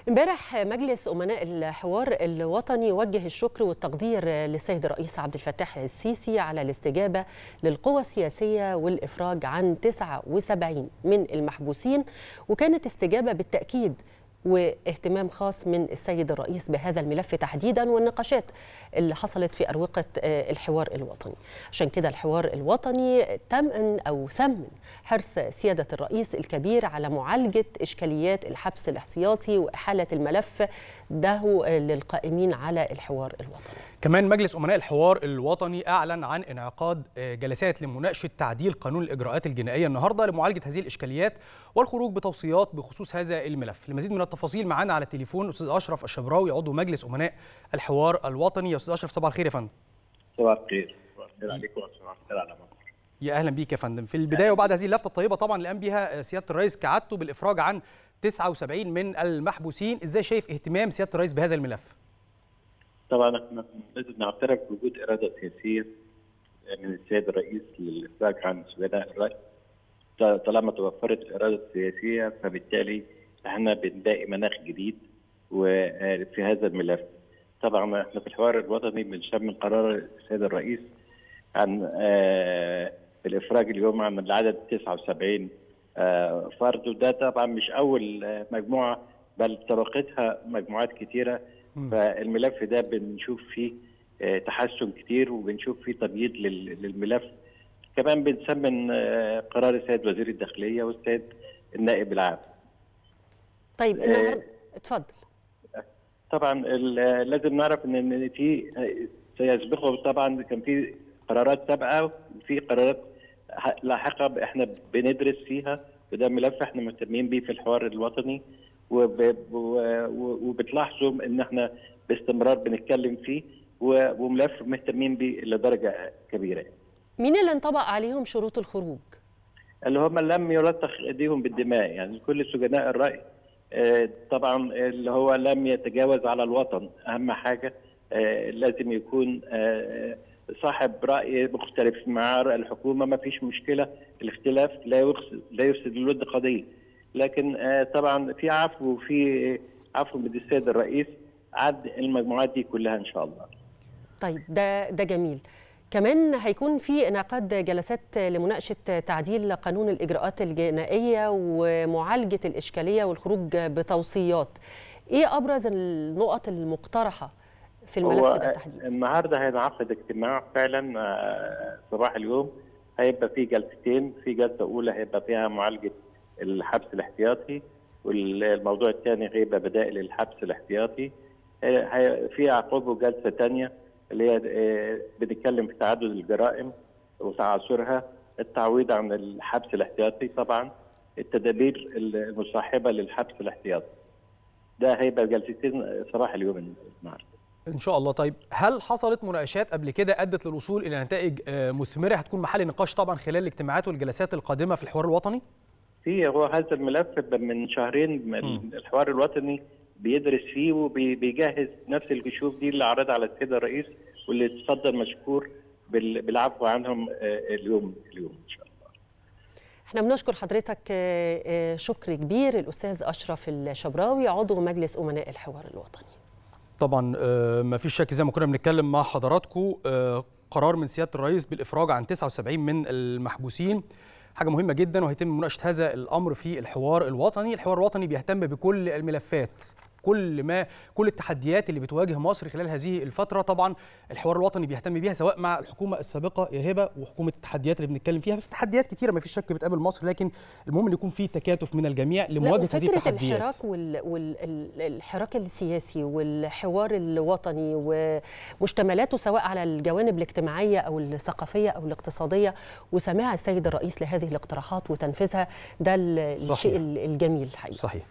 امبارح مجلس امناء الحوار الوطني وجه الشكر والتقدير للسيد الرئيس عبد الفتاح السيسي على الاستجابه للقوى السياسيه والافراج عن 79 من المحبوسين وكانت استجابه بالتاكيد واهتمام خاص من السيد الرئيس بهذا الملف تحديدا والنقاشات اللي حصلت في أروقة الحوار الوطني عشان كده الحوار الوطني تمن أو ثمن حرص سيادة الرئيس الكبير على معالجة إشكاليات الحبس الاحتياطي وإحالة الملف ده للقائمين على الحوار الوطني كمان مجلس أمناء الحوار الوطني أعلن عن انعقاد جلسات لمناقشة تعديل قانون الإجراءات الجنائية النهاردة لمعالجة هذه الإشكاليات والخروج بتوصيات بخصوص هذا الملف لمزيد من التفاصيل معانا على التليفون أستاذ أشرف الشبراوي عضو مجلس أمناء الحوار الوطني يا أستاذ أشرف صباح الخير يا فندم صباح الخير صباح الخير عليكم وصباح الخير على مصر يا أهلا بيك يا فندم في البداية وبعد هذه اللفتة الطيبة طبعا اللي قام بها سيادة الرئيس كعادته بالإفراج عن 79 من المحبوسين إزاي شايف اهتمام سيادة الرئيس بهذا الملف؟ طبعا احنا لازم نعترف بوجود اراده سياسيه من السيد الرئيس للافراج عن سجناء الراي طالما توفرت الاراده السياسيه فبالتالي احنا بنلاقي مناخ جديد وفي هذا الملف طبعا احنا في الحوار الوطني بنشمل قرار السيد الرئيس عن الافراج اليوم عن العدد 79 فرد وده طبعا مش اول مجموعه بل ترقتها مجموعات كثيره فالملف ده بنشوف فيه تحسن كتير وبنشوف فيه تبييض للملف كمان بنسمن قرار السيد وزير الداخليه والسيد النائب العام طيب النهارده اتفضل طبعا لازم نعرف ان في سيسبقه طبعا كان في قرارات سابقه وفي قرارات لاحقه احنا بندرس فيها وده ملف احنا مهتمين بيه في الحوار الوطني وبتلاحظوا ان احنا باستمرار بنتكلم فيه وملف مهتمين بيه لدرجه كبيره. مين اللي انطبق عليهم شروط الخروج؟ اللي هم لم يلطخ ايديهم بالدماء يعني كل سجناء الراي طبعا اللي هو لم يتجاوز على الوطن اهم حاجه لازم يكون صاحب راي مختلف مع الحكومه ما فيش مشكله الاختلاف لا يفسد لا يفسد الود قضيه لكن طبعا في عفو وفي عفو من السيد الرئيس عد المجموعات دي كلها ان شاء الله. طيب ده ده جميل. كمان هيكون في انعقاد جلسات لمناقشه تعديل قانون الاجراءات الجنائيه ومعالجه الاشكاليه والخروج بتوصيات. ايه ابرز النقط المقترحه في الملف ده تحديدا؟ النهارده هينعقد اجتماع فعلا صباح اليوم هيبقى في جلستين، في جلسه اولى هيبقى فيها معالجه الحبس الاحتياطي والموضوع الثاني هيبقى بدائل الحبس الاحتياطي في عقبه جلسه ثانيه اللي هي بنتكلم في تعدد الجرائم وتعاصرها التعويض عن الحبس الاحتياطي طبعا التدابير المصاحبه للحبس الاحتياطي ده هيبقى جلستين صباح اليوم النهارده ان شاء الله طيب هل حصلت مناقشات قبل كده ادت للوصول الى نتائج مثمره هتكون محل نقاش طبعا خلال الاجتماعات والجلسات القادمه في الحوار الوطني في هو هذا الملف من شهرين من الحوار الوطني بيدرس فيه وبيجهز نفس الكشوف دي اللي عرضها على السيد الرئيس واللي تصدر مشكور بالعفو عنهم اليوم اليوم ان شاء الله. احنا بنشكر حضرتك شكر كبير الاستاذ اشرف الشبراوي عضو مجلس امناء الحوار الوطني. طبعا ما فيش شك زي ما كنا بنتكلم مع حضراتكم قرار من سياده الرئيس بالافراج عن 79 من المحبوسين حاجه مهمه جدا وهيتم مناقشه هذا الامر في الحوار الوطني الحوار الوطني بيهتم بكل الملفات كل ما كل التحديات اللي بتواجه مصر خلال هذه الفتره طبعا الحوار الوطني بيهتم بيها سواء مع الحكومه السابقه يا هبه وحكومه التحديات اللي بنتكلم فيها في تحديات كتيره ما فيش شك بتقابل مصر لكن المهم ان يكون في تكاتف من الجميع لمواجهه هذه التحديات الحراك والحراك السياسي والحوار الوطني ومشتملاته سواء على الجوانب الاجتماعيه او الثقافيه او الاقتصاديه وسماع السيد الرئيس لهذه الاقتراحات وتنفيذها ده الشيء الجميل الحقيقه صحيح